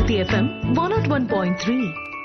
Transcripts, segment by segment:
Hiti FM 101.3.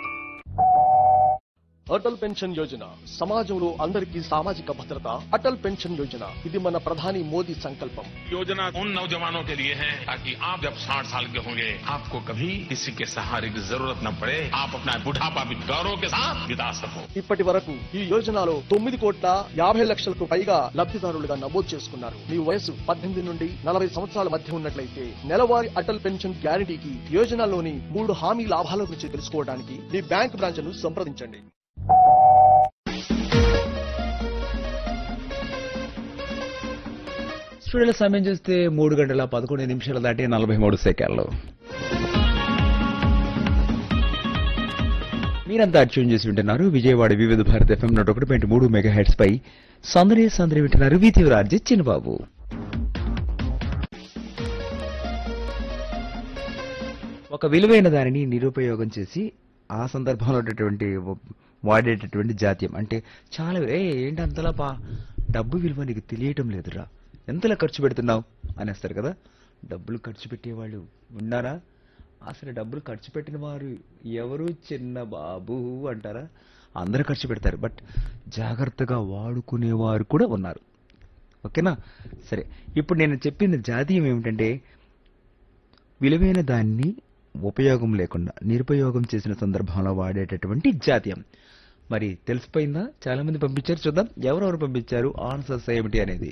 Atal pension Yojana సమాజంలో అందరికీ సామాజిక భద్రత అటల్ పెన్షన్ యోజన ఇది మన ప్రధాని మోదీ సంకల్పం योजना उन नौजवानों के लिए है ताकि आप जब 60 साल के होंगे आपको कभी किसी के सहारे की जरूरत न पड़े आप अपना बुढ़ापा भी गौरव के साथ बिता सको ఇప్పటి వరకు ఈ యోజనలో తొమ్మిది కోట్ల యాభై లక్షలకు పైగా లబ్ధిదారులుగా నమోదు చేసుకున్నారు మీ వయసు పద్దెనిమిది నుండి నలభై సంవత్సరాల మధ్య ఉన్నట్లయితే నెలవారీ అటల్ పెన్షన్ గ్యారంటీకి యోజనలోని మూడు హామీ లాభాల గురించి తెలుసుకోవడానికి మీ బ్యాంక్ బ్రాంచ్ ను సంప్రదించండి స్టూడియోలో సమయం చూస్తే మూడు గంటల పదకొండు నిమిషాలు దాటి నలభై మూడు సెకండ్లు మీరంతా ట్యూన్ చేసి వింటున్నారు విజయవాడ వివిధ భారత్ ఎఫ్ఎం నూట ఒకటి పాయింట్ మూడు మెగా హెడ్స్ పై సందడి సందడి వింటున్నారు వీతివరార్జీ చిన్నబాబు ఒక విలువైన దానిని నిరుపయోగం చేసి ఆ సందర్భంలో ఉన్నటువంటి వాడేటటువంటి జాత్యం అంటే చాలా ఏ ఏంటి అంతలా పా డబ్బు విలువ నీకు తెలియటం లేదురా ఎంతలా ఖర్చు పెడుతున్నావు అనేస్తారు కదా డబ్బులు ఖర్చు పెట్టేవాళ్ళు ఉన్నారా అసలు డబ్బులు ఖర్చు పెట్టిన వారు ఎవరు చిన్న బాబు అంటారా అందరూ ఖర్చు పెడతారు బట్ జాగ్రత్తగా వాడుకునేవారు కూడా ఉన్నారు ఓకేనా సరే ఇప్పుడు నేను చెప్పిన జాతీయం ఏమిటంటే విలువైన దాన్ని ఉపయోగం లేకుండా నిరుపయోగం చేసిన సందర్భంలో వాడేటటువంటి జాతీయం మరి తెలిసిపోయిందా చాలా మంది పంపించారు చూద్దాం ఎవరెవరు పంపించారు ఆన్సర్స్ ఏమిటి అనేది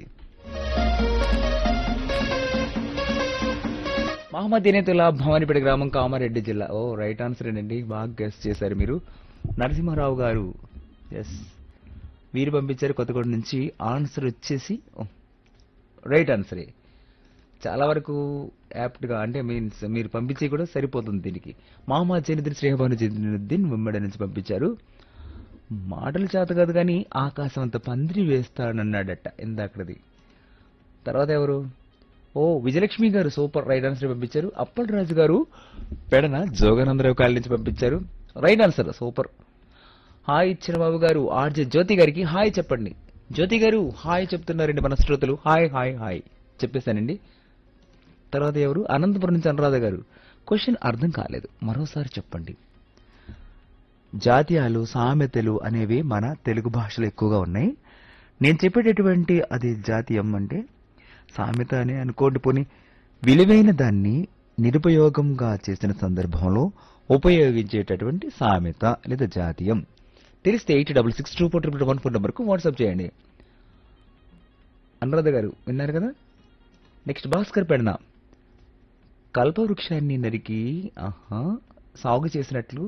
మహమ్మద్ దినేతుల్లా భవానీపేట గ్రామం కామారెడ్డి జిల్లా ఓ రైట్ ఆన్సర్ అండి బాగా గెస్ చేశారు మీరు నరసింహారావు గారు ఎస్ వీరు పంపించారు కొత్తగూడ నుంచి ఆన్సర్ వచ్చేసి రైట్ ఆన్సరే చాలా వరకు యాప్ట్గా అంటే మీన్స్ మీరు పంపించి కూడా సరిపోతుంది దీనికి మహమ్మద్ జైనుద్దీన్ శ్రీహబాను జైనుద్దీన్ వెంబడి నుంచి పంపించారు మాటలు చేత కాదు కానీ ఆకాశం అంత పందిరి వేస్తానన్నాడట ఇందాకది తర్వాత ఎవరు ఓ విజయలక్ష్మి గారు సూపర్ రైట్ ఆన్సర్ పంపించారు అప్పటి రాజు గారు పెడన జోగానందరావు కాళ్ళ నుంచి పంపించారు right answer super hi Chinnababu గారు ఆర్జే జ్యోతి గారికి హాయ్ చెప్పండి జ్యోతి గారు హాయ్ చెప్తున్నారండి మన శ్రోతలు హాయ్ హాయ్ హాయ్ చెప్పేశానండి తర్వాత ఎవరు అనంతపురం నుంచి అనురాధ గారు క్వశ్చన్ అర్థం కాలేదు మరోసారి చెప్పండి జాతీయాలు సామెతలు అనేవి మన తెలుగు భాషలో ఎక్కువగా ఉన్నాయి నేను చెప్పేటటువంటి అది జాతీయం అంటే సామెత అని అనుకోండి పోని విలువైన దాన్ని నిరుపయోగంగా చేసిన సందర్భంలో ఉపయోగించేటటువంటి సామెత లేదా జాతీయం తెలిస్తే eight double six two four triple one four నెంబర్కు వాట్సాప్ చేయండి అనురాధ గారు విన్నారు కదా నెక్స్ట్ భాస్కర్ పెడన కల్పవృక్షాన్ని నరికి ఆహా సాగు చేసినట్లు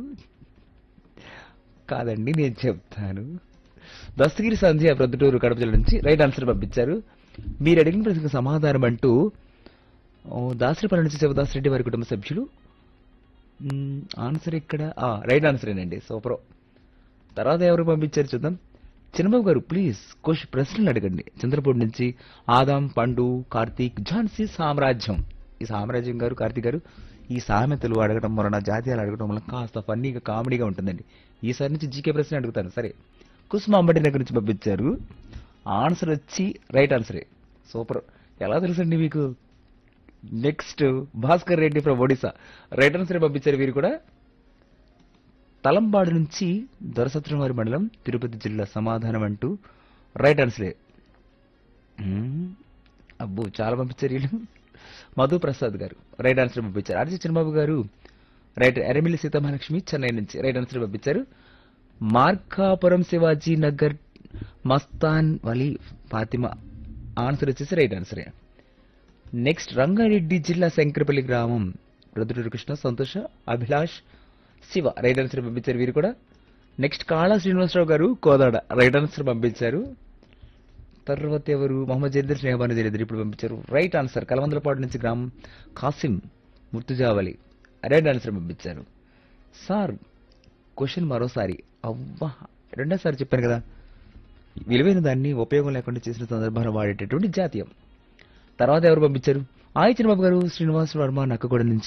కాదండి నేను చెప్తాను దస్తగిరి సంధ్య ప్రొద్దుటూరు కడప జిల్లా నుంచి రైట్ ఆన్సర్ పంపించారు మీరు అడిగిన ప్రశ్నకు సమాధానం అంటూ ఓ, దాసరిపల్లి నుంచి శివదాస్ రెడ్డి వారి కుటుంబ సభ్యులు మ్, ఆన్సర్ ఇక్కడ ఆ, రైట్ ఆన్సరేనండి సూపర్ తర్వాత ఎవరు పంపించారు చూద్దాం చిన్నబాబు గారు ప్లీజ్ క్వశ్చన్ ప్రశ్నలు అడగండి చంద్రపూడి నుంచి ఆదాం పండు కార్తీక్ ఝాన్సీ సామ్రాజ్యం ఈ సామ్రాజ్యం గారు కార్తీక్ గారు ఈ సామెతలు అడగడం వలన జాతీయాలు అడగడం వలన కాస్త ఫన్నీగా కామెడీగా ఉంటుందండి ఈసారి నుంచి జీకే ప్రశ్న అడుగుతాను సరే కుసుమ అంబటి దగ్గర నుంచి పంపించారు ఆన్సర్ వచ్చి రైట్ ఆన్సరే సూపర్ ఎలా తెలుసండి మీకు next Bhaskar Reddy from Odisha right answer పంపించారు వీరు కూడా తలంబాడు నుంచి దొరసత్రంవారి మండలం తిరుపతి జిల్లా సమాధానం అంటూ రైట్ ఆన్సరే మ్మ్. అబ్బో చాలా పంపించారు వీళ్ళు మధు ప్రసాద్ గారు రైట్ ఆన్సర్ పంపించారు ఆర్జీ చిన్నబాబు గారు రైట్ ఎరమిల్లి సీతామహాలక్ష్మి చెన్నై నుంచి రైట్ ఆన్సర్ పంపించారు మార్కాపురం శివాజీ నగర్ మస్తాన్ వలి ఫాతిమా ఆన్సర్ వచ్చేసి రైట్ ఆన్సరే నెక్స్ట్ రంగారెడ్డి జిల్లా శంకరపల్లి గ్రామం రుద్రుడు కృష్ణ సంతోష అభిలాష్ శివ రైట్ ఆన్సర్ పంపించారు వీరు కూడా నెక్స్ట్ కాళా శ్రీనివాసరావు గారు కోదాడ రైట్ ఆన్సర్ పంపించారు తర్వాత ఎవరు మొహమ్మద్ జైదర్ స్నేహబాను జైదర్ ఇప్పుడు పంపించారు రైట్ ఆన్సర్ కలవందలపాడు నుంచి గ్రామం కాసిం ముర్తుజావలి రైట్ ఆన్సర్ పంపించారు సార్ క్వశ్చన్ మరోసారి అవ్వా రెండోసారి చెప్పాను కదా విలువైన దాన్ని ఉపయోగం లేకుండా చేసిన సందర్భాన్ని వాడేటటువంటి జాతీయం తర్వాత ఎవరు పంపించారు ఆయి చిన్నబాబు గారు శ్రీనివాస్ వర్మ నక్కగూడ నుంచి